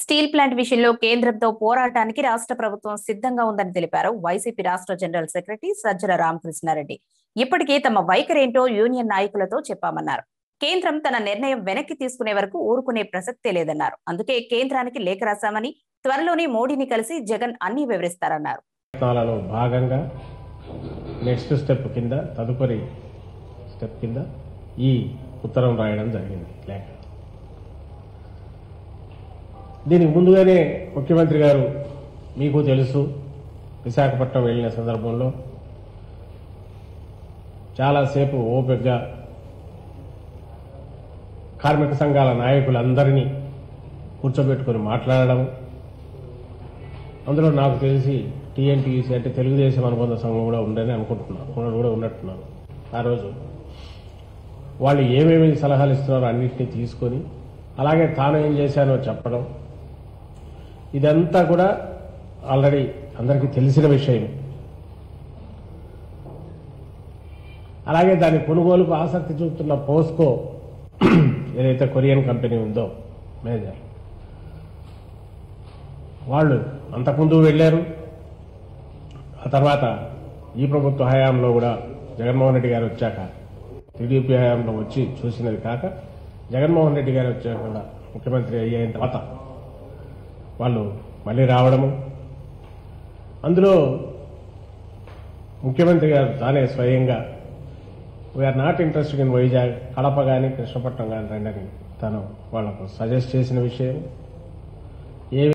steel plant విషయంలో కేంద్రంతో పోరాటానికి రాష్ట్ర ప్రభుత్వం సిద్ధంగా ఉందని తెలిపారు వైసీపీ రాష్ట్ర జనరల్ సెక్రటరీ సజ్జల రామకృష్ణారెడ్డి ఇప్పటికే తమ వైఖరేంటో యూనియన్ నాయకులతో చెప్పామన్నారు కేంద్రం తన నిర్ణయం వెనక్కి తీసుకునే వరకు ఊరుకునే ప్రసక్తే లేదన్నారు అందుకే కేంద్రానికి లేఖ రాశామని త్వరలోనే మోడీని కలిసి జగన్ అన్ని వివరిస్తారన్నారు ప్రయత్నాలలో భాగంగా నెక్స్ట్ స్టెప్ కింద తదుపరి స్టెప్ కింద ఈ ఉత్తరం రాయడం జరిగింది లేఖ దీనికి ముందుగానే ముఖ్యమంత్రి గారు మీకు తెలుసు విశాఖపట్నం వెళ్ళిన సందర్భంలో చాలాసేపు ఓపికగా కార్మిక సంఘాల నాయకులందరినీ కూర్చోబెట్టుకొని మాట్లాడడం అందులో నాకు తెలిసి టీఎన్టీసీ అంటే తెలుగుదేశం అనుబంధ సంఘం కూడా ఉందని అనుకుంటున్నాను కూడా కూడా ఉన్నట్టున్నాను ఆ రోజు వాళ్ళు ఏమేమి సలహాలు ఇస్తున్నారో అన్నింటినీ తీసుకొని అలాగే తాను ఏం చేశానో చెప్పడం ఇదంతా కూడా ఆల్రెడీ అందరికీ తెలిసిన విషయం అలాగే దాని కొనుగోలుకు ఆసక్తి చూపుతున్న పోస్కో ఏదైతే కొరియన్ కంపెనీ ఉందో మేనేజర్ వాళ్ళు అంతకుముందు వెళ్ళారు ఆ తర్వాత ఈ ప్రభుత్వ హయాంలో కూడా జగన్మోహన్ రెడ్డి గారు వచ్చాక టీడీపీ హయాంలో వచ్చి చూసినది కాక జగన్మోహన్ రెడ్డి గారు వచ్చాక కూడా ముఖ్యమంత్రి అయిన తర్వాత వాళ్ళు మళ్ళీ రావడము అందులో ముఖ్యమంత్రి గారు తానే స్వయంగా we are not interested in Vizag Kadapa కానీ కృష్ణపట్నం కానీ రండి అని తను వాళ్లకు సజెస్ట్ చేసిన విషయం